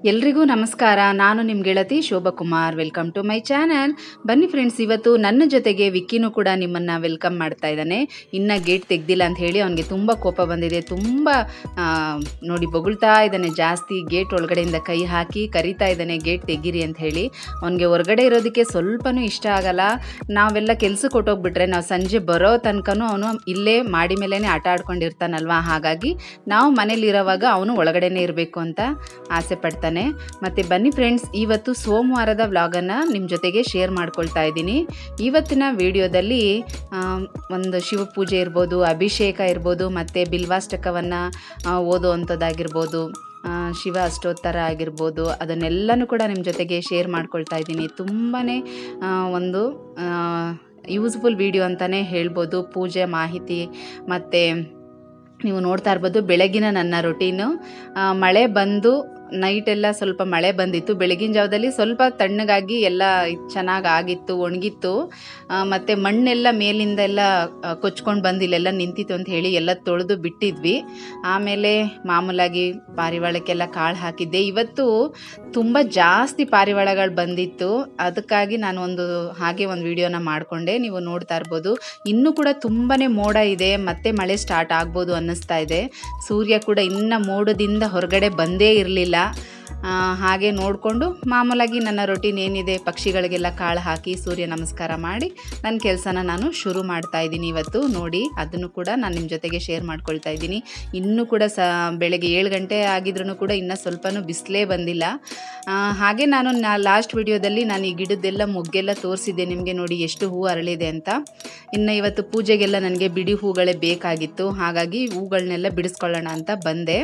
ಎಲ್ರಿಗೂ ನಮಸ್ಕಾರ ನಾನು ನಿಮ್ಮ ಗೆಳತಿ Shobhakumar welcome to my channel ಬನ್ನಿ ಫ್ರೆಂಡ್ಸ್ ಇವತ್ತು ನನ್ನ ಜೊತೆಗೆ ವಿಕ್ಕಿನೂ ಕೂಡ ನಿಮ್ಮನ್ನು ವೆಲ್ಕಮ್ ಮಾಡ್ತಾ ಇದ್ದಾನೆ ಇನ್ನು ಗೇಟ್ ತೆಗ್ದಿಲ್ಲ ಅಂತ ಹೇಳಿ ಅವನಿಗೆ ತುಂಬ ಕೋಪ ಬಂದಿದೆ ತುಂಬ ಆ, ನೋಡಿ ಬೊಗಳ್ತಾ ಇದ್ದಾನೆ ಜಾಸ್ತಿ ಗೇಟ್ ಒಳಗಡೆಯಿಂದ ಕೈ ಹಾಕಿ ಕರಿತಾ ಇದ್ದಾನೆ ಗೇಟ್ ತೆಗೀರಿ ಅಂತ ಹೇಳಿ ಅವನಿಗೆ ಹೊರಗಡೆ ಇರೋದಕ್ಕೆ ಸ್ವಲ್ಪನೂ ಇಷ್ಟ ಆಗಲ್ಲ ನಾವೆಲ್ಲ ಕೆಲ್ಸಕ್ಕೆ ಹೊಟ್ಟೋಗ್ಬಿಟ್ರೆ ನಾವು ಸಂಜೆ ಬರೋ ತನಕನೂ ಅವನು ಇಲ್ಲೇ ಮಾಡಿ ಮೇಲೇ ಆಟ ಆಡ್ಕೊಂಡಿರ್ತಾನಲ್ವಾ ಹಾಗಾಗಿ ನಾವು ಮನೇಲಿರೋವಾಗ ಅವನು ಒಳಗಡೆನೇ ಇರಬೇಕು ಅಂತ ಆಸೆ ಪಡ್ತಾನೆ ಮತ್ತು ಬನ್ನಿ ಫ್ರೆಂಡ್ಸ್ ಇವತ್ತು ಸೋಮವಾರದ ವ್ಲಾಗನ್ನು ನಿಮ್ಮ ಜೊತೆಗೆ ಶೇರ್ ಮಾಡ್ಕೊಳ್ತಾ ಇದ್ದೀನಿ ಇವತ್ತಿನ ವಿಡಿಯೋದಲ್ಲಿ ಆಮ್, ಒಂದು ಶಿವಪೂಜೆ ಇರ್ಬೋದು ಅಭಿಷೇಕ ಇರ್ಬೋದು ಮತ್ತು ಬಿಲ್ವಾಷ್ಟಕವನ್ನು ಓದುವಂಥದ್ದಾಗಿರ್ಬೋದು ಆ, ಶಿವ ಅಷ್ಟೋತ್ತರ ಆಗಿರ್ಬೋದು ಅದನ್ನೆಲ್ಲನೂ ಕೂಡ ನಿಮ್ಮ ಜೊತೆಗೆ ಶೇರ್ ಮಾಡ್ಕೊಳ್ತಾ ಇದ್ದೀನಿ ತುಂಬಾ ಒಂದು ಯೂಸ್ಫುಲ್ ವಿಡಿಯೋ ಅಂತಲೇ ಹೇಳ್ಬೋದು ಪೂಜೆ ಮಾಹಿತಿ ಮತ್ತು ನೀವು ನೋಡ್ತಾ ಇರ್ಬೋದು ಬೆಳಗಿನ ನನ್ನ ರೊಟೀನು ಆ, ಮಳೆ ಬಂದು ನೈಟೆಲ್ಲ ಸ್ವಲ್ಪ ಮಳೆ ಬಂದಿತ್ತು ಬೆಳಗಿನ ಜಾವದಲ್ಲಿ ಸ್ವಲ್ಪ ತಣ್ಣಗಾಗಿ ಎಲ್ಲ ಚೆನ್ನಾಗಿ ಆಗಿತ್ತು ಒಣಗಿತ್ತು ಮತ್ತು ಮಣ್ಣೆಲ್ಲ ಮೇಲಿಂದ ಎಲ್ಲ ಕೊಚ್ಕೊಂಡು ಬಂದು ಇಲ್ಲೆಲ್ಲ ನಿಂತಿತ್ತು ಅಂತ ಹೇಳಿ ಎಲ್ಲ ತೊಳೆದು ಬಿಟ್ಟಿದ್ವಿ ಆಮೇಲೆ ಮಾಮೂಲಾಗಿ ಪಾರಿವಾಳಕ್ಕೆಲ್ಲ ಕಾಳು ಹಾಕಿದ್ದೆ ಇವತ್ತು ತುಂಬ ಜಾಸ್ತಿ ಪಾರಿವಾಳಗಳು ಬಂದಿತ್ತು ಅದಕ್ಕಾಗಿ ನಾನು ಒಂದು ಹಾಗೆ ಒಂದು ವಿಡಿಯೋನ ಮಾಡಿಕೊಂಡೆ ನೀವು ನೋಡ್ತಾ ಇರ್ಬೋದು ಇನ್ನೂ ಕೂಡ ತುಂಬಾ ಮೋಡ ಇದೆ ಮತ್ತೆ ಮಳೆ ಸ್ಟಾರ್ಟ್ ಆಗ್ಬೋದು ಅನ್ನಿಸ್ತಾ ಇದೆ ಸೂರ್ಯ ಕೂಡ ಇನ್ನು ಮೋಡದಿಂದ ಹೊರಗಡೆ ಬಂದೇ ಇರಲಿಲ್ಲ ಹಾಗೆ ನೋಡಿಕೊಂಡು ಮಾಮೂಲಾಗಿ ನನ್ನ ರೊಟೀನ್ ಏನಿದೆ ಪಕ್ಷಿಗಳಿಗೆಲ್ಲ ಕಾಳು ಹಾಕಿ ಸೂರ್ಯ ನಮಸ್ಕಾರ ಮಾಡಿ ನನ್ನ ಕೆಲಸನ ನಾನು ಶುರು ಮಾಡ್ತಾ ಇದ್ದೀನಿ ಇವತ್ತು ನೋಡಿ ಅದನ್ನು ಕೂಡ ನಾನು ನಿಮ್ಮ ಜೊತೆಗೆ ಶೇರ್ ಮಾಡ್ಕೊಳ್ತಾ ಇದ್ದೀನಿ ಇನ್ನೂ ಕೂಡ ಸ ಬೆಳಗ್ಗೆ ಏಳು ಗಂಟೆ ಆಗಿದ್ರೂ ಕೂಡ ಇನ್ನೂ ಸ್ವಲ್ಪನೂ ಬಿಸಿಲೇ ಬಂದಿಲ್ಲ ಆ, ಹಾಗೆ ನಾನು ನಾ ಲಾಸ್ಟ್ ವಿಡಿಯೋದಲ್ಲಿ ನಾನು ಈ ಗಿಡದ್ದೆಲ್ಲ ಮೊಗ್ಗೆಲ್ಲ ತೋರಿಸಿದ್ದೆ ನಿಮಗೆ ನೋಡಿ ಎಷ್ಟು ಹೂ ಅರಳಿದೆ ಅಂತ ಇನ್ನು ಇವತ್ತು ಪೂಜೆಗೆಲ್ಲ ನನಗೆ ಬಿಡಿ ಹೂಗಳೇ ಬೇಕಾಗಿತ್ತು ಹಾಗಾಗಿ ಹೂಗಳನ್ನೆಲ್ಲ ಬಿಡಿಸ್ಕೊಳ್ಳೋಣ ಅಂತ ಬಂದೆ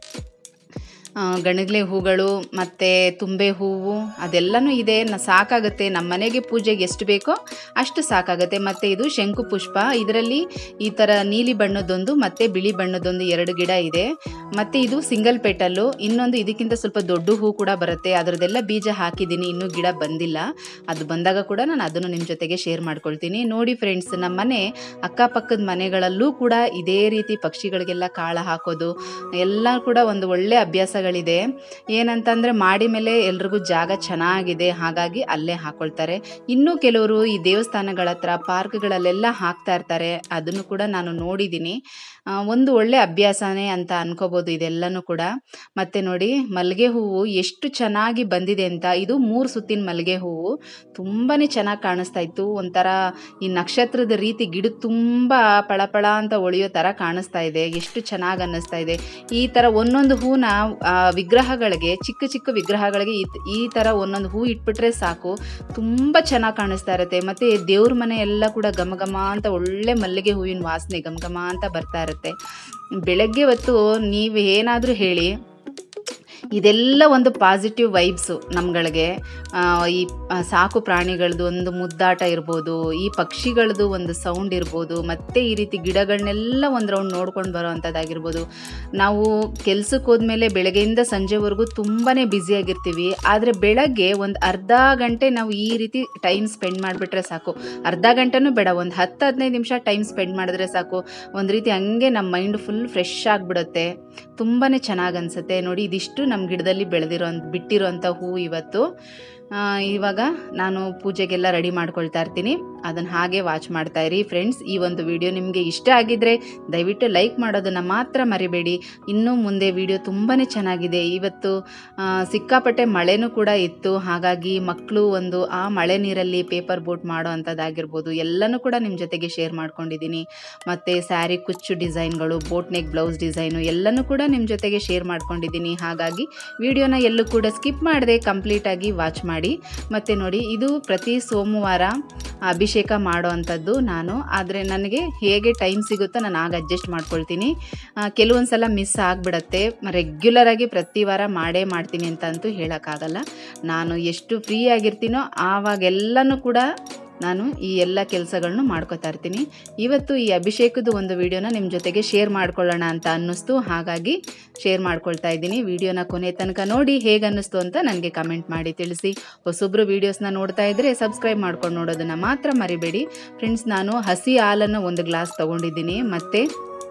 ಆ, ಗಣಗ್ಲೆ ಹೂಗಳು ಮತ್ತು ತುಂಬೆ ಹೂವು ಅದೆಲ್ಲನೂ ಇದೆ ನ ಸಾಕಾಗುತ್ತೆ ನಮ್ಮ ಮನೆಗೆ ಪೂಜೆಗೆ ಎಷ್ಟು ಬೇಕೋ ಅಷ್ಟು ಸಾಕಾಗುತ್ತೆ ಮತ್ತು ಇದು ಶಂಕು ಪುಷ್ಪ ಇದರಲ್ಲಿ ಈ ಥರ ನೀಲಿ ಬಣ್ಣದೊಂದು ಮತ್ತು ಬಿಳಿ ಬಣ್ಣದೊಂದು ಎರಡು ಗಿಡ ಇದೆ ಮತ್ತು ಇದು ಸಿಂಗಲ್ ಪೆಟಲ್ಲು ಇನ್ನೊಂದು ಇದಕ್ಕಿಂತ ಸ್ವಲ್ಪ ದೊಡ್ಡ ಹೂ ಕೂಡ ಬರುತ್ತೆ ಅದರದ್ದೆಲ್ಲ ಬೀಜ ಹಾಕಿದ್ದೀನಿ ಇನ್ನೂ ಗಿಡ ಬಂದಿಲ್ಲ ಅದು ಬಂದಾಗ ಕೂಡ ನಾನು ಅದನ್ನು ನಿಮ್ಮ ಜೊತೆಗೆ ಶೇರ್ ಮಾಡ್ಕೊಳ್ತೀನಿ ನೋಡಿ ಫ್ರೆಂಡ್ಸ್ ನಮ್ಮ ಮನೆ ಅಕ್ಕಪಕ್ಕದ ಮನೆಗಳಲ್ಲೂ ಕೂಡ ಇದೇ ರೀತಿ ಪಕ್ಷಿಗಳಿಗೆಲ್ಲ ಕಾಳ ಹಾಕೋದು ಎಲ್ಲ ಕೂಡ ಒಂದು ಒಳ್ಳೆ ಅಭ್ಯಾಸಗಳಿದೆ ಏನಂತಂದರೆ ಮಾಡಿ ಮೇಲೆ ಎಲ್ರಿಗೂ ಜಾಗ ಚೆನ್ನಾಗಿದೆ ಹಾಗಾಗಿ ಅಲ್ಲೇ ಹಾಕೊಳ್ತಾರೆ ಇನ್ನೂ ಕೆಲವರು ಈ ದೇವಸ್ಥಾನಗಳ ಹತ್ರ ಪಾರ್ಕ್ಗಳಲ್ಲೆಲ್ಲ ಹಾಕ್ತಾ ಇರ್ತಾರೆ ಅದನ್ನು ಕೂಡ ನಾನು ನೋಡಿದ್ದೀನಿ ಆ, ಒಂದು ಒಳ್ಳೆ ಅಭ್ಯಾಸನೇ ಅಂತ ಅನ್ಕೋಬೋದು ಇದೆಲ್ಲನೂ ಕೂಡ ಮತ್ತು ನೋಡಿ ಮಲ್ಲಿಗೆ ಹೂವು ಎಷ್ಟು ಚೆನ್ನಾಗಿ ಬಂದಿದೆ ಅಂತ ಇದು ಮೂರು ಸುತ್ತಿನ ಮಲ್ಲಿಗೆ ಹೂವು ತುಂಬಾ ಚೆನ್ನಾಗಿ ಕಾಣಿಸ್ತಾ ಇತ್ತು ಒಂಥರ ಈ ನಕ್ಷತ್ರದ ರೀತಿ ಗಿಡ ತುಂಬ ಪಳಪಳ ಅಂತ ಒಳೆಯೋ ಥರ ಕಾಣಿಸ್ತಾ ಇದೆ ಎಷ್ಟು ಚೆನ್ನಾಗಿ ಅನ್ನಿಸ್ತಾ ಇದೆ ಈ ಥರ ಒಂದೊಂದು ಹೂನ ಆ, ವಿಗ್ರಹಗಳಿಗೆ ಚಿಕ್ಕ ಚಿಕ್ಕ ವಿಗ್ರಹಗಳಿಗೆ ಈ ಈ ಥರ ಒಂದೊಂದು ಹೂ ಇಟ್ಬಿಟ್ರೆ ಸಾಕು ತುಂಬ ಚೆನ್ನಾಗಿ ಕಾಣಿಸ್ತಾ ಇರುತ್ತೆ ಮತ್ತು ದೇವ್ರ ಮನೆ ಎಲ್ಲ ಕೂಡ ಘಮ ಘಮ ಅಂತ ಒಳ್ಳೆ ಮಲ್ಲಿಗೆ ಹೂವಿನ ವಾಸನೆ ಘಮ ಘಮ ಅಂತ ಬರ್ತಾ ಇರುತ್ತೆ ಬೆಳಗ್ಗೆ ಹೊತ್ತು ನೀವು ಏನಾದರೂ ಹೇಳಿ ಇದೆಲ್ಲ ಒಂದು ಪಾಸಿಟಿವ್ ವೈಬ್ಸು ನಮ್ಗಳಿಗೆ ಆ, ಈ ಆ, ಸಾಕು ಪ್ರಾಣಿಗಳದ್ದು ಒಂದು ಮುದ್ದಾಟ ಇರ್ಬೋದು ಈ ಪಕ್ಷಿಗಳದ್ದು ಒಂದು ಸೌಂಡ್ ಇರ್ಬೋದು ಮತ್ತು ಈ ರೀತಿ ಗಿಡಗಳನ್ನೆಲ್ಲ ಒಂದು ರೌಂಡ್ ನೋಡ್ಕೊಂಡು ಬರೋ ಅಂಥದ್ದಾಗಿರ್ಬೋದು ನಾವು ಕೆಲ್ಸಕ್ಕೆ ಹೋದ್ಮೇಲೆ ಬೆಳಗ್ಗೆಯಿಂದ ಸಂಜೆವರೆಗೂ ತುಂಬಾ ಬ್ಯುಸಿಯಾಗಿರ್ತೀವಿ ಆದರೆ ಬೆಳಗ್ಗೆ ಒಂದು ಅರ್ಧ ಗಂಟೆ ನಾವು ಈ ರೀತಿ ಟೈಮ್ ಸ್ಪೆಂಡ್ ಮಾಡಿಬಿಟ್ರೆ ಸಾಕು ಅರ್ಧ ಗಂಟೆನೂ ಬೇಡ ಒಂದು ಹತ್ತು ಹದಿನೈದು ನಿಮಿಷ ಟೈಮ್ ಸ್ಪೆಂಡ್ ಮಾಡಿದ್ರೆ ಸಾಕು ಒಂದು ರೀತಿ ಹಂಗೆ ನಮ್ಮ ಮೈಂಡ್ ಫುಲ್ ಫ್ರೆಶ್ ಆಗಿಬಿಡುತ್ತೆ ತುಂಬಾ ಚೆನ್ನಾಗಿ ಅನಿಸುತ್ತೆ ನೋಡಿ ಇದಿಷ್ಟು ನಮ್ಮ ಗಿಡದಲ್ಲಿ ಬೆಳೆದಿರೋ ಬಿಟ್ಟಿರೋಂಥ ಹೂ ಇವತ್ತು ಆ, ಇವಾಗ ನಾನು ಪೂಜೆಗೆಲ್ಲ ರೆಡಿ ಮಾಡ್ಕೊಳ್ತಾ ಇರ್ತೀನಿ ಅದನ್ನು ಹಾಗೆ ವಾಚ್ ಮಾಡ್ತಾ ಇರಿ ಫ್ರೆಂಡ್ಸ್ ಈ ಒಂದು ವಿಡಿಯೋ ನಿಮಗೆ ಇಷ್ಟ ಆಗಿದ್ರೆ ದಯವಿಟ್ಟು ಲೈಕ್ ಮಾಡೋದನ್ನು ಮಾತ್ರ ಮರಿಬೇಡಿ ಇನ್ನೂ ಮುಂದೆ ವಿಡಿಯೋ ತುಂಬಾ ಚೆನ್ನಾಗಿದೆ ಇವತ್ತು ಆ, ಸಿಕ್ಕಾಪಟ್ಟೆ ಮಳೆನೂ ಕೂಡ ಇತ್ತು ಹಾಗಾಗಿ ಮಕ್ಕಳು ಒಂದು ಆ ಮಳೆ ನೀರಲ್ಲಿ ಪೇಪರ್ ಬೋಟ್ ಮಾಡೋ ಅಂಥದ್ದಾಗಿರ್ಬೋದು ಎಲ್ಲನೂ ಕೂಡ ನಿಮ್ಮ ಜೊತೆಗೆ ಶೇರ್ ಮಾಡ್ಕೊಂಡಿದ್ದೀನಿ ಮತ್ತು ಸ್ಯಾರಿ ಕುಚ್ಚು ಡಿಸೈನ್ಗಳು ಬೋಟ್ ನೆಕ್ ಬ್ಲೌಸ್ ಡಿಸೈನು ಎಲ್ಲನೂ ಕೂಡ ನಿಮ್ಮ ಜೊತೆಗೆ ಶೇರ್ ಮಾಡ್ಕೊಂಡಿದ್ದೀನಿ ಹಾಗಾಗಿ ವಿಡಿಯೋನ ಎಲ್ಲೂ ಕೂಡ ಸ್ಕಿಪ್ ಮಾಡದೆ ಕಂಪ್ಲೀಟಾಗಿ ವಾಚ್ ಮಾಡಿ ಮತ್ತು ನೋಡಿ ಇದು ಪ್ರತಿ ಸೋಮವಾರ ಅಭಿಷೇಕ ಮಾಡೋ ಅಂಥದ್ದು ನಾನು ಆದರೆ ನನಗೆ ಹೇಗೆ ಟೈಮ್ ಸಿಗುತ್ತೋ ನಾನು ಆಗ ಅಡ್ಜಸ್ಟ್ ಮಾಡ್ಕೊಳ್ತೀನಿ ಆ, ಕೆಲವೊಂದು ಸಲ ಮಿಸ್ ಆಗಿಬಿಡತ್ತೆ ರೆಗ್ಯುಲರಾಗಿ ಪ್ರತಿ ವಾರ ಮಾಡೇ ಮಾಡ್ತೀನಿ ಅಂತ ಅಂತೂ ಹೇಳೋಕ್ಕಾಗಲ್ಲ ನಾನು ಎಷ್ಟು ಫ್ರೀ ಆಗಿರ್ತೀನೋ ಆವಾಗೆಲ್ಲನೂ ಕೂಡ ನಾನು ಈ ಎಲ್ಲ ಕೆಲಸಗಳನ್ನು ಮಾಡ್ಕೋತಾ ಇರ್ತೀನಿ ಇವತ್ತು ಈ ಅಭಿಷೇಕದ ಒಂದು ವಿಡಿಯೋನ ನಿಮ್ಮ ಜೊತೆಗೆ ಶೇರ್ ಮಾಡ್ಕೊಳ್ಳೋಣ ಅಂತ ಅನ್ನಿಸ್ತು ಹಾಗಾಗಿ ಶೇರ್ ಮಾಡ್ಕೊಳ್ತಾ ಇದ್ದೀನಿ ವಿಡಿಯೋನ ಕೊನೆ ತನಕ ನೋಡಿ ಹೇಗೆ ಅನ್ನಿಸ್ತು ಅಂತ ನನಗೆ ಕಮೆಂಟ್ ಮಾಡಿ ತಿಳಿಸಿ ಹೊಸೊಬ್ಬರು ವೀಡಿಯೋಸ್ನ ನೋಡ್ತಾ ಇದ್ದರೆ ಸಬ್ಸ್ಕ್ರೈಬ್ ಮಾಡ್ಕೊಂಡು ನೋಡೋದನ್ನು ಮಾತ್ರ ಮರಿಬೇಡಿ ಫ್ರೆಂಡ್ಸ್ ನಾನು ಹಸಿ ಹಾಲನ್ನು ಒಂದು ಗ್ಲಾಸ್ ತೊಗೊಂಡಿದ್ದೀನಿ ಮತ್ತು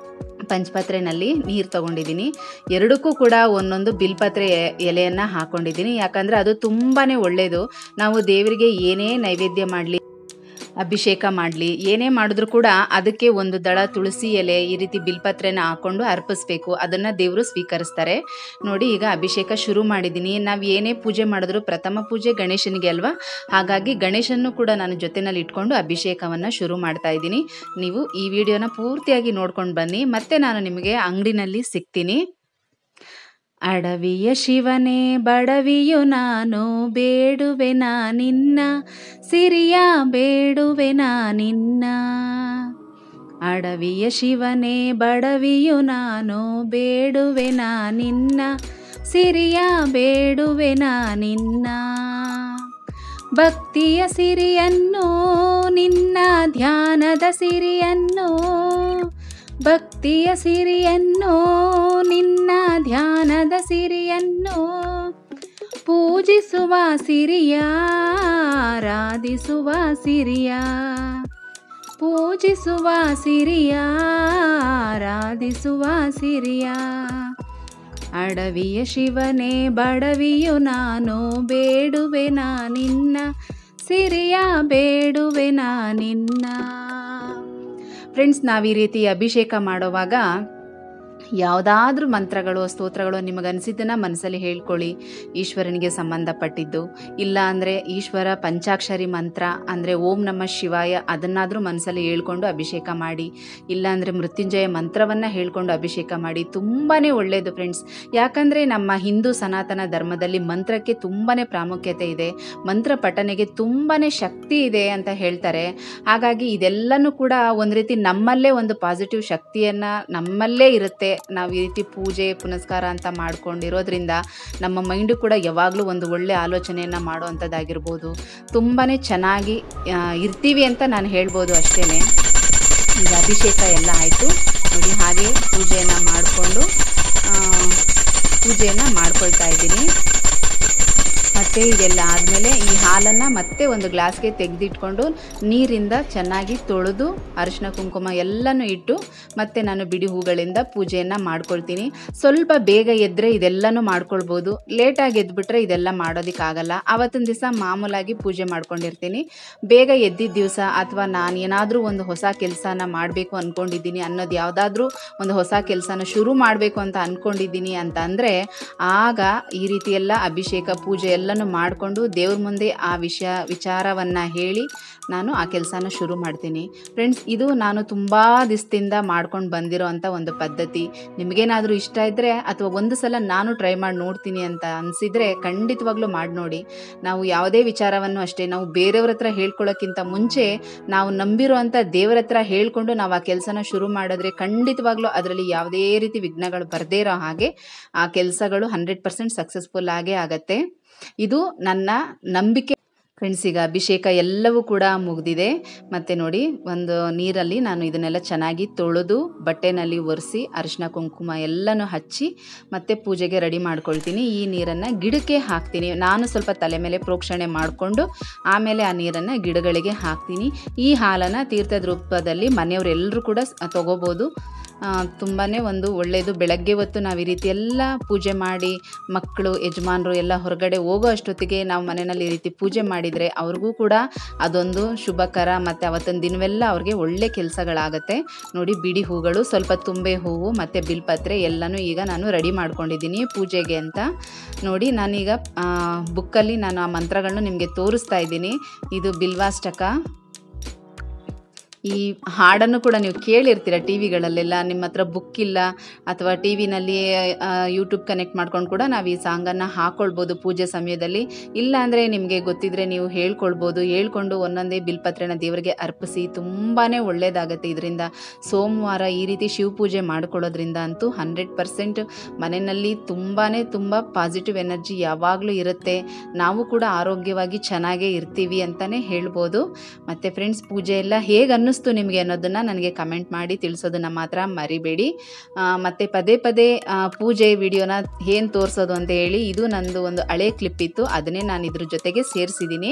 ಪಂಚಪಾತ್ರೆನಲ್ಲಿ ನೀರು ತೊಗೊಂಡಿದ್ದೀನಿ ಎರಡಕ್ಕೂ ಕೂಡ ಒಂದೊಂದು ಬಿಲ್ಪತ್ರೆ ಎಲೆಯನ್ನು ಹಾಕ್ಕೊಂಡಿದ್ದೀನಿ ಯಾಕಂದರೆ ಅದು ತುಂಬಾ ಒಳ್ಳೆಯದು ನಾವು ದೇವರಿಗೆ ಏನೇ ನೈವೇದ್ಯ ಮಾಡಲಿ ಅಭಿಷೇಕ ಮಾಡಲಿ ಏನೇ ಮಾಡಿದ್ರೂ ಕೂಡ ಅದಕ್ಕೆ ಒಂದು ದಳ ತುಳಸಿ ಎಲೆ ಈ ರೀತಿ ಬಿಲ್ಪತ್ರೆನ ಹಾಕ್ಕೊಂಡು ಅರ್ಪಿಸ್ಬೇಕು ಅದನ್ನು ದೇವರು ಸ್ವೀಕರಿಸ್ತಾರೆ ನೋಡಿ ಈಗ ಅಭಿಷೇಕ ಶುರು ಮಾಡಿದ್ದೀನಿ ನಾವು ಏನೇ ಪೂಜೆ ಮಾಡಿದ್ರು ಪ್ರಥಮ ಪೂಜೆ ಗಣೇಶನಿಗೆ ಅಲ್ವಾ ಹಾಗಾಗಿ ಗಣೇಶನ್ನು ಕೂಡ ನಾನು ಜೊತೆನಲ್ಲಿ ಇಟ್ಕೊಂಡು ಅಭಿಷೇಕವನ್ನು ಶುರು ಮಾಡ್ತಾ ಇದ್ದೀನಿ ನೀವು ಈ ವಿಡಿಯೋನ ಪೂರ್ತಿಯಾಗಿ ನೋಡ್ಕೊಂಡು ಬನ್ನಿ ಮತ್ತೆ ನಾನು ನಿಮಗೆ ಅಂಗಡಿನಲ್ಲಿ ಸಿಗ್ತೀನಿ ಅಡವಿಯ ಶಿವನೇ ಬಡವಿಯು ನಾನು ಬೇಡುವೆನ ನಿನ್ನ ಸಿರಿಯ ಬೇಡುವೆನ ನಿನ್ನ ಅಡವಿಯ ಶಿವನೇ ಬಡವಿಯು ನಾನು ಬೇಡುವೆನ ನಿನ್ನ ಸಿರಿಯ ಬೇಡುವೆನ ನಿನ್ನ ಭಕ್ತಿಯ ಸಿರಿಯನ್ನು ನಿನ್ನ ಧ್ಯಾನದ ಸಿರಿಯನ್ನು ಭಕ್ತಿಯ ಸಿರಿಯನ್ನು ನಿನ್ನ ಧ್ಯಾನದ ಸಿರಿಯನ್ನು ಪೂಜಿಸುವ ಸಿರಿಯ ಆರಾಧಿಸುವ ಸಿರಿಯ ಪೂಜಿಸುವ ಸಿರಿಯ ಆರಾಧಿಸುವ ಸಿರಿಯ ಅಡವಿಯ ಶಿವನೇ ಬಡವಿಯು ನಾನು ಬೇಡುವೆನ ನಿನ್ನ ಸಿರಿಯ ಬೇಡುವೆನ ನಿನ್ನ ಫ್ರೆಂಡ್ಸ್ ನಾವು ಈ ರೀತಿ ಅಭಿಷೇಕ ಮಾಡುವಾಗ ಯಾವುದಾದ್ರೂ ಮಂತ್ರಗಳು ಸ್ತೋತ್ರಗಳು ನಿಮಗನಿಸಿದ್ದನ್ನು ಮನಸ್ಸಲ್ಲಿ ಹೇಳ್ಕೊಳ್ಳಿ ಈಶ್ವರನಿಗೆ ಸಂಬಂಧಪಟ್ಟಿದ್ದು ಇಲ್ಲ ಅಂದರೆ ಈಶ್ವರ ಪಂಚಾಕ್ಷರಿ ಮಂತ್ರ ಅಂದರೆ ಓಂ ನಮ ಶಿವಾಯ ಅದನ್ನಾದರೂ ಮನಸ್ಸಲ್ಲಿ ಹೇಳ್ಕೊಂಡು ಅಭಿಷೇಕ ಮಾಡಿ ಇಲ್ಲಾಂದರೆ ಮೃತ್ಯುಂಜಯ ಮಂತ್ರವನ್ನು ಹೇಳ್ಕೊಂಡು ಅಭಿಷೇಕ ಮಾಡಿ ತುಂಬಾ ಒಳ್ಳೆಯದು ಫ್ರೆಂಡ್ಸ್ ಯಾಕಂದರೆ ನಮ್ಮ ಹಿಂದೂ ಸನಾತನ ಧರ್ಮದಲ್ಲಿ ಮಂತ್ರಕ್ಕೆ ತುಂಬಾ ಪ್ರಾಮುಖ್ಯತೆ ಇದೆ ಮಂತ್ರ ಪಠನೆಗೆ ತುಂಬಾ ಶಕ್ತಿ ಇದೆ ಅಂತ ಹೇಳ್ತಾರೆ ಹಾಗಾಗಿ ಇದೆಲ್ಲನೂ ಕೂಡ ಒಂದು ರೀತಿ ನಮ್ಮಲ್ಲೇ ಒಂದು ಪಾಸಿಟಿವ್ ಶಕ್ತಿಯನ್ನು ನಮ್ಮಲ್ಲೇ ಇರುತ್ತೆ ನಾವು ಈ ರೀತಿ ಪೂಜೆ ಪುನಸ್ಕಾರ ಅಂತ ಮಾಡ್ಕೊಂಡಿರೋದ್ರಿಂದ ನಮ್ಮ ಮೈಂಡು ಕೂಡ ಯಾವಾಗಲೂ ಒಂದು ಒಳ್ಳೆ ಆಲೋಚನೆಯನ್ನು ಮಾಡುವಂಥದ್ದಾಗಿರ್ಬೋದು ತುಂಬಾ ಚೆನ್ನಾಗಿ ಆ, ಇರ್ತೀವಿ ಅಂತ ನಾನು ಹೇಳ್ಬೋದು ಅಷ್ಟೇ ಈಗ ಅಭಿಷೇಕ ಎಲ್ಲ ಆಯಿತು ನೋಡಿ ಹಾಗೆ ಪೂಜೆಯನ್ನು ಮಾಡಿಕೊಂಡು ಪೂಜೆಯನ್ನು ಮಾಡ್ಕೊಳ್ತಾ ಇದ್ದೀನಿ ಮತ್ತು ಇದೆಲ್ಲ ಆದಮೇಲೆ ಈ ಹಾಲನ್ನು ಮತ್ತೆ ಒಂದು ಗ್ಲಾಸ್ಗೆ ತೆಗೆದಿಟ್ಕೊಂಡು ನೀರಿಂದ ಚೆನ್ನಾಗಿ ತೊಳೆದು ಅರಿಶಿನ ಕುಂಕುಮ ಎಲ್ಲನೂ ಇಟ್ಟು ಮತ್ತೆ ನಾನು ಬಿಡಿ ಹೂಗಳಿಂದ ಪೂಜೆಯನ್ನು ಮಾಡ್ಕೊಳ್ತೀನಿ ಸ್ವಲ್ಪ ಬೇಗ ಎದ್ದರೆ ಇದೆಲ್ಲನೂ ಮಾಡ್ಕೊಳ್ಬೋದು ಲೇಟಾಗಿ ಎದ್ಬಿಟ್ರೆ ಇದೆಲ್ಲ ಮಾಡೋದಕ್ಕಾಗಲ್ಲ ಆವತ್ತಿನ ದಿವಸ ಮಾಮೂಲಾಗಿ ಪೂಜೆ ಮಾಡ್ಕೊಂಡಿರ್ತೀನಿ ಬೇಗ ಎದ್ದಿದ್ದ ದಿವಸ ಅಥವಾ ನಾನು ಏನಾದರೂ ಒಂದು ಹೊಸ ಕೆಲಸನ ಮಾಡಬೇಕು ಅಂದ್ಕೊಂಡಿದ್ದೀನಿ ಅನ್ನೋದು ಯಾವುದಾದ್ರೂ ಒಂದು ಹೊಸ ಕೆಲಸನ ಶುರು ಮಾಡಬೇಕು ಅಂತ ಅಂದ್ಕೊಂಡಿದ್ದೀನಿ ಅಂತ ಅಂದರೆ ಆಗ ಈ ರೀತಿ ಎಲ್ಲ ಅಭಿಷೇಕ ಪೂಜೆ ಎಲ್ಲನೂ ಮಾಡಿಕೊಂಡು ದೇವ್ರ ಮುಂದೆ ಆ ವಿಷಯ ವಿಚಾರವನ್ನು ಹೇಳಿ ನಾನು ಆ ಕೆಲಸನ ಶುರು ಮಾಡ್ತೀನಿ ಫ್ರೆಂಡ್ಸ್ ಇದು ನಾನು ತುಂಬ ದಿವಸದಿಂದ ಮಾಡ್ಕೊಂಡು ಬಂದಿರೋ ಅಂಥ ಒಂದು ಪದ್ಧತಿ ನಿಮಗೇನಾದರೂ ಇಷ್ಟ ಇದ್ದರೆ ಅಥವಾ ಒಂದು ಸಲ ನಾನು ಟ್ರೈ ಮಾಡಿ ನೋಡ್ತೀನಿ ಅಂತ ಅನಿಸಿದರೆ ಖಂಡಿತವಾಗ್ಲೂ ಮಾಡಿ ನೋಡಿ ನಾವು ಯಾವುದೇ ವಿಚಾರವನ್ನು ಅಷ್ಟೇ ನಾವು ಬೇರೆಯವ್ರ ಹತ್ರ ಹೇಳ್ಕೊಳ್ಳೋಕ್ಕಿಂತ ಮುಂಚೆ ನಾವು ನಂಬಿರೋ ಅಂಥ ದೇವರ ಹತ್ರ ಹೇಳ್ಕೊಂಡು ನಾವು ಆ ಕೆಲಸನ ಶುರು ಮಾಡಿದ್ರೆ ಖಂಡಿತವಾಗ್ಲೂ ಅದರಲ್ಲಿ ಯಾವುದೇ ರೀತಿ ವಿಘ್ನಗಳು ಬರದೇ ಇರೋ ಹಾಗೆ ಆ ಕೆಲಸಗಳು ಹಂಡ್ರೆಡ್ ಪರ್ಸೆಂಟ್ ಸಕ್ಸಸ್ಫುಲ್ ಆಗೇ ಆಗತ್ತೆ ಇದು ನನ್ನ ನಂಬಿಕೆ ಫ್ರೆಂಡ್ಸ್ ಈಗ ಅಭಿಷೇಕ ಎಲ್ಲವೂ ಕೂಡ ಮುಗಿದಿದೆ ಮತ್ತು ನೋಡಿ ಒಂದು ನೀರಲ್ಲಿ ನಾನು ಇದನ್ನೆಲ್ಲ ಚೆನ್ನಾಗಿ ತೊಳೆದು ಬಟ್ಟೆನಲ್ಲಿ ಒರೆಸಿ ಅರಿಶಿನ ಕುಂಕುಮ ಎಲ್ಲನೂ ಹಚ್ಚಿ ಮತ್ತೆ ಪೂಜೆಗೆ ರೆಡಿ ಮಾಡ್ಕೊಳ್ತೀನಿ ಈ ನೀರನ್ನು ಗಿಡಕ್ಕೆ ಹಾಕ್ತೀನಿ ನಾನು ಸ್ವಲ್ಪ ತಲೆ ಮೇಲೆ ಪ್ರೋಕ್ಷಣೆ ಮಾಡಿಕೊಂಡು ಆಮೇಲೆ ಆ ನೀರನ್ನು ಗಿಡಗಳಿಗೆ ಹಾಕ್ತೀನಿ ಈ ಹಾಲನ್ನು ತೀರ್ಥದ ರೂಪದಲ್ಲಿ ಮನೆಯವರೆಲ್ಲರೂ ಕೂಡ ಸ್- ತಗೋಬೋದು ತುಂಬಾ ಒಂದು ಒಳ್ಳೆಯದು ಬೆಳಗ್ಗೆ ಹೊತ್ತು ನಾವು ಈ ರೀತಿ ಎಲ್ಲ ಪೂಜೆ ಮಾಡಿ ಮಕ್ಕಳು ಯಜಮಾನರು ಎಲ್ಲ ಹೊರಗಡೆ ಹೋಗೋ ಅಷ್ಟೊತ್ತಿಗೆ ನಾವು ಮನೆಯಲ್ಲಿ ಈ ರೀತಿ ಪೂಜೆ ಮಾಡಿದರೆ ಅವ್ರಿಗೂ ಕೂಡ ಅದೊಂದು ಶುಭಕರ ಮತ್ತು ಅವತ್ತಿನ ದಿನವೆಲ್ಲ ಅವ್ರಿಗೆ ಒಳ್ಳೆ ಕೆಲಸಗಳಾಗತ್ತೆ ನೋಡಿ ಬಿಡಿ ಹೂಗಳು ಸ್ವಲ್ಪ ತುಂಬೆ ಹೂವು ಮತ್ತು ಬಿಲ್ಪತ್ರೆ ಎಲ್ಲನೂ ಈಗ ನಾನು ರೆಡಿ ಮಾಡ್ಕೊಂಡಿದ್ದೀನಿ ಪೂಜೆಗೆ ಅಂತ ನೋಡಿ ನಾನೀಗ ಬುಕ್ಕಲ್ಲಿ ನಾನು ಆ ಮಂತ್ರಗಳನ್ನು ನಿಮಗೆ ತೋರಿಸ್ತಾ ಇದ್ದೀನಿ ಇದು ಬಿಲ್ವಾಷ್ಟಕ ಈ ಹಾಡನ್ನು ಕೂಡ ನೀವು ಕೇಳಿರ್ತೀರ ಟಿ ವಿಗಳಲ್ಲೆಲ್ಲ ನಿಮ್ಮ ಹತ್ರ ಬುಕ್ ಇಲ್ಲ ಅಥವಾ ಟಿ ವಿನಲ್ಲಿ ಯೂಟ್ಯೂಬ್ ಕನೆಕ್ಟ್ ಮಾಡ್ಕೊಂಡು ಕೂಡ ನಾವು ಈ ಸಾಂಗನ್ನು ಹಾಕ್ಕೊಳ್ಬೋದು ಪೂಜೆ ಸಮಯದಲ್ಲಿ ಇಲ್ಲ ಅಂದರೆ ನಿಮಗೆ ಗೊತ್ತಿದ್ರೆ ನೀವು ಹೇಳ್ಕೊಳ್ಬೋದು ಹೇಳ್ಕೊಂಡು ಒಂದೊಂದೇ ಬಿಲ್ಪತ್ರೆನ ದೇವರಿಗೆ ಅರ್ಪಿಸಿ ತುಂಬಾ ಒಳ್ಳೆಯದಾಗತ್ತೆ ಇದರಿಂದ ಸೋಮವಾರ ಈ ರೀತಿ ಶಿವಪೂಜೆ ಮಾಡ್ಕೊಳ್ಳೋದ್ರಿಂದ ಅಂತೂ ಹಂಡ್ರೆಡ್ ಪರ್ಸೆಂಟ್ ಮನೆಯಲ್ಲಿ ತುಂಬಾ ತುಂಬ ಪಾಸಿಟಿವ್ ಎನರ್ಜಿ ಯಾವಾಗಲೂ ಇರುತ್ತೆ ನಾವು ಕೂಡ ಆರೋಗ್ಯವಾಗಿ ಚೆನ್ನಾಗೇ ಇರ್ತೀವಿ ಅಂತಲೇ ಹೇಳ್ಬೋದು ಮತ್ತು ಫ್ರೆಂಡ್ಸ್ ಪೂಜೆ ಎಲ್ಲ ಹೇಗೆ ಅನ್ನಿಸ್ತು ನಿಮಗೆ ಅನ್ನೋದನ್ನು ನನಗೆ ಕಮೆಂಟ್ ಮಾಡಿ ತಿಳಿಸೋದನ್ನು ಮಾತ್ರ ಮರಿಬೇಡಿ ಆ, ಮತ್ತೆ ಪದೇ ಪದೇ ಆ, ಪೂಜೆ ವಿಡಿಯೋನ ಏನು ತೋರಿಸೋದು ಅಂತ ಹೇಳಿ ಇದು ನಂದು ಒಂದು ಹಳೆ ಕ್ಲಿಪ್ ಇತ್ತು ಅದನ್ನೇ ನಾನು ಇದ್ರ ಜೊತೆಗೆ ಸೇರಿಸಿದ್ದೀನಿ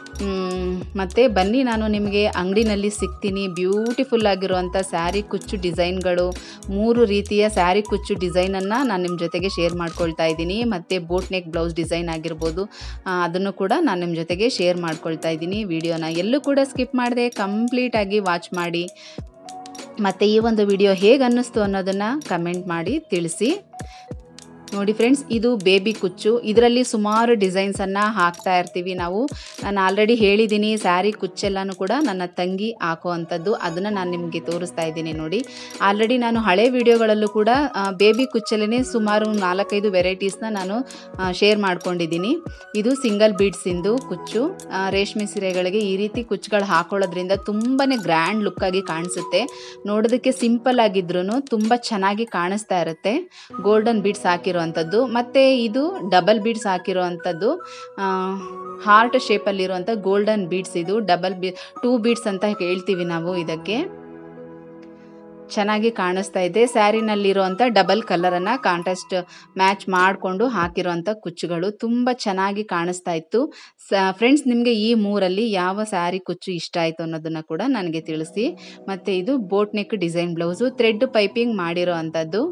ಮತ್ತು ಬನ್ನಿ ನಾನು ನಿಮಗೆ ಅಂಗಡಿನಲ್ಲಿ ಸಿಗ್ತೀನಿ ಬ್ಯೂಟಿಫುಲ್ ಆಗಿರುವಂಥ ಸ್ಯಾರಿ ಕುಚ್ಚು ಡಿಸೈನ್ಗಳು ಮೂರು ರೀತಿಯ ಸ್ಯಾರಿ ಕುಚ್ಚು ಡಿಸೈನನ್ನು ನಾನು ನಿಮ್ಮ ಜೊತೆಗೆ ಶೇರ್ ಮಾಡ್ಕೊಳ್ತಾ ಇದ್ದೀನಿ ಮತ್ತು ಬೋಟ್ ನೆಕ್ ಬ್ಲೌಸ್ ಡಿಸೈನ್ ಆಗಿರ್ಬೋದು ಆ, ಅದನ್ನು ಕೂಡ ನಾನು ನಿಮ್ಮ ಜೊತೆಗೆ ಶೇರ್ ಮಾಡ್ಕೊಳ್ತಾ ಇದ್ದೀನಿ ವಿಡಿಯೋನ ಎಲ್ಲೂ ಕೂಡ ಸ್ಕಿಪ್ ಮಾಡದೆ ಕಂಪ್ಲೀಟಾಗಿ ವಾಚ್ ಮಾಡಿ ಮತ್ತು ಈ ಒಂದು ವಿಡಿಯೋ ಹೇಗೆ ಅನ್ನಿಸ್ತು ಅನ್ನೋದನ್ನು ಕಮೆಂಟ್ ಮಾಡಿ ತಿಳಿಸಿ ನೋಡಿ ಫ್ರೆಂಡ್ಸ್ ಇದು ಬೇಬಿ ಕುಚ್ಚು ಇದರಲ್ಲಿ ಸುಮಾರು ಡಿಸೈನ್ಸನ್ನು ಹಾಕ್ತಾ ಇರ್ತೀವಿ ನಾವು ನಾನು ಆಲ್ರೆಡಿ ಹೇಳಿದ್ದೀನಿ ಸ್ಯಾರಿ ಕುಚ್ಚೆಲ್ಲನೂ ಕೂಡ ನನ್ನ ತಂಗಿ ಹಾಕೋ ಅಂಥದ್ದು ಅದನ್ನು ನಾನು ನಿಮಗೆ ತೋರಿಸ್ತಾ ಇದ್ದೀನಿ ನೋಡಿ ಆಲ್ರೆಡಿ ನಾನು ಹಳೆ ವಿಡಿಯೋಗಳಲ್ಲೂ ಕೂಡ ಬೇಬಿ ಕುಚ್ಚಲ್ಲೇ ಸುಮಾರು ನಾಲ್ಕೈದು ವೆರೈಟೀಸ್ನ ನಾನು ಶೇರ್ ಮಾಡ್ಕೊಂಡಿದ್ದೀನಿ ಇದು ಸಿಂಗಲ್ ಬೀಡ್ಸಿಂದು ಕುಚ್ಚು ಆ, ರೇಷ್ಮೆ ಸೀರೆಗಳಿಗೆ ಈ ರೀತಿ ಕುಚ್ಚುಗಳು ಹಾಕೊಳ್ಳೋದ್ರಿಂದ ತುಂಬಾ ಗ್ರ್ಯಾಂಡ್ ಲುಕ್ಕಾಗಿ ಕಾಣಿಸುತ್ತೆ ನೋಡೋದಕ್ಕೆ ಸಿಂಪಲ್ ಆಗಿದ್ರೂ ತುಂಬ ಚೆನ್ನಾಗಿ ಕಾಣಿಸ್ತಾ ಇರುತ್ತೆ ಗೋಲ್ಡನ್ ಬೀಡ್ಸ್ ಹಾಕಿರುವಂಥದ್ದು ಮತ್ತು ಇದು ಡಬಲ್ ಬೀಡ್ಸ್ ಹಾಕಿರುವಂಥದ್ದು ಹಾರ್ಟ್ ಶೇಪಲ್ಲಿರುವಂಥ ಗೋಲ್ಡನ್ ಬೀಡ್ಸ್ ಇದು ಡಬಲ್ ಬಿ ಟೂ ಬೀಡ್ಸ್ ಅಂತ ಹೇಳ್ತೀವಿ ನಾವು ಇದಕ್ಕೆ ಚೆನ್ನಾಗಿ ಕಾಣಿಸ್ತಾ ಇದೆ ಸ್ಯಾರಿನಲ್ಲಿರುವಂಥ ಡಬಲ್ ಕಲರನ್ನು ಕಾಂಟ್ರಾಸ್ಟ್ ಮ್ಯಾಚ್ ಮಾಡಿಕೊಂಡು ಹಾಕಿರುವಂಥ ಕುಚ್ಚುಗಳು ತುಂಬ ಚೆನ್ನಾಗಿ ಕಾಣಿಸ್ತಾ ಇತ್ತು ಸ ಫ್ರೆಂಡ್ಸ್ ನಿಮಗೆ ಈ ಮೂರಲ್ಲಿ ಯಾವ ಸ್ಯಾರಿ ಕುಚ್ಚು ಇಷ್ಟ ಆಯಿತು ಅನ್ನೋದನ್ನು ಕೂಡ ನನಗೆ ತಿಳಿಸಿ ಮತ್ತು ಇದು boat neck design blouse thread piping ಮಾಡಿರೋ ಅಂಥದ್ದು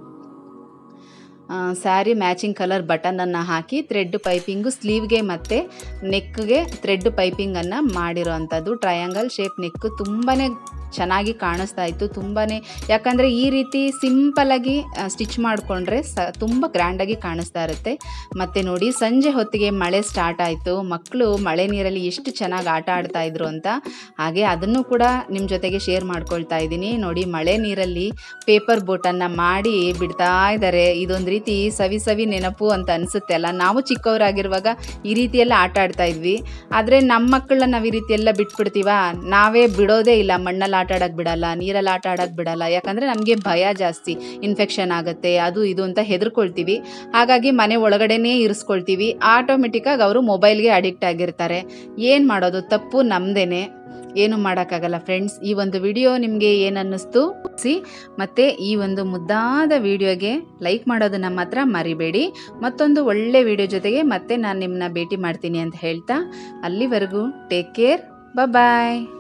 ಸ್ಯಾರಿ ಮ್ಯಾಚಿಂಗ್ ಕಲರ್ ಬಟನನ್ನು ಹಾಕಿ ಥ್ರೆಡ್ ಪೈಪಿಂಗು ಸ್ಲೀವ್ಗೆ ಮತ್ತು ನೆಕ್ಗೆ ಥ್ರೆಡ್ ಪೈಪಿಂಗನ್ನು ಮಾಡಿರೋ ಅಂಥದ್ದು ಟ್ರಯಾಂಗಲ್ ಶೇಪ್ ನೆಕ್ಕು ತುಂಬಾ ಚೆನ್ನಾಗಿ ಕಾಣಿಸ್ತಾ ಇತ್ತು ತುಂಬಾ ಯಾಕಂದರೆ ಈ ರೀತಿ ಸಿಂಪಲಾಗಿ ಸ್ಟಿಚ್ ಮಾಡಿಕೊಂಡ್ರೆ ಸ ತುಂಬ ಗ್ರ್ಯಾಂಡಾಗಿ ಕಾಣಿಸ್ತಾ ಇರುತ್ತೆ ಮತ್ತು ನೋಡಿ ಸಂಜೆ ಹೊತ್ತಿಗೆ ಮಳೆ ಸ್ಟಾರ್ಟ್ ಆಯಿತು ಮಕ್ಕಳು ಮಳೆ ನೀರಲ್ಲಿ ಎಷ್ಟು ಚೆನ್ನಾಗಿ ಆಟ ಆಡ್ತಾ ಇದ್ರು ಅಂತ ಹಾಗೆ ಅದನ್ನು ಕೂಡ ನಿಮ್ಮ ಜೊತೆಗೆ ಶೇರ್ ಮಾಡ್ಕೊಳ್ತಾ ಇದ್ದೀನಿ ನೋಡಿ ಮಳೆ ನೀರಲ್ಲಿ ಪೇಪರ್ ಬೋಟನ್ನು ಮಾಡಿ ಬಿಡ್ತಾ ಇದ್ದಾರೆ ಇದೊಂದು ರೀತಿ ಸವಿ ಸವಿ ನೆನಪು ಅಂತ ಅನಿಸುತ್ತೆ ಅಲ್ಲ ನಾವು ಚಿಕ್ಕವರಾಗಿರುವಾಗ ಈ ರೀತಿ ಎಲ್ಲ ಆಟ ಆಡ್ತಾ ಇದ್ವಿ ಆದರೆ ನಮ್ಮ ಮಕ್ಕಳನ್ನ ನಾವು ಈ ರೀತಿ ಎಲ್ಲ ಬಿಟ್ಬಿಡ್ತೀವ ನಾವೇ ಬಿಡೋದೇ ಇಲ್ಲ ಮಣ್ಣಲ್ಲಿ ಆಟ ಆಡೋಕ್ಕೆ ಬಿಡಲ್ಲ ನೀರಲ್ಲಿ ಆಟ ಆಡೋಕ್ಕೆ ಬಿಡಲ್ಲ ಯಾಕಂದರೆ ನಮಗೆ ಭಯ ಜಾಸ್ತಿ ಇನ್ಫೆಕ್ಷನ್ ಆಗುತ್ತೆ ಅದು ಇದು ಅಂತ ಹೆದರ್ಕೊಳ್ತೀವಿ ಹಾಗಾಗಿ ಮನೆ ಒಳಗಡೆನೇ ಇರಿಸ್ಕೊಳ್ತೀವಿ ಆಟೋಮೆಟಿಕ್ಕಾಗಿ ಅವರು ಮೊಬೈಲ್ಗೆ ಅಡಿಕ್ಟ್ ಆಗಿರ್ತಾರೆ ಏನು ಮಾಡೋದು ತಪ್ಪು ನಮ್ಮದೇನೆ ಏನು ಮಾಡೋಕ್ಕಾಗಲ್ಲ ಫ್ರೆಂಡ್ಸ್ ಈ ಒಂದು ವಿಡಿಯೋ ನಿಮಗೆ ಏನು ಅನ್ನಿಸ್ತು ಸಿ ಮತ್ತು ಈ ಒಂದು ಮುದ್ದಾದ ವಿಡಿಯೋಗೆ ಲೈಕ್ ಮಾಡೋದನ್ನು ಮಾತ್ರ ಮರಿಬೇಡಿ ಮತ್ತೊಂದು ಒಳ್ಳೆ ವಿಡಿಯೋ ಜೊತೆಗೆ ಮತ್ತೆ ನಾನು ನಿಮ್ಮನ್ನ ಭೇಟಿ ಮಾಡ್ತೀನಿ ಅಂತ ಹೇಳ್ತಾ ಅಲ್ಲಿವರೆಗೂ ಟೇಕ್ ಕೇರ್ ಬಾಯ್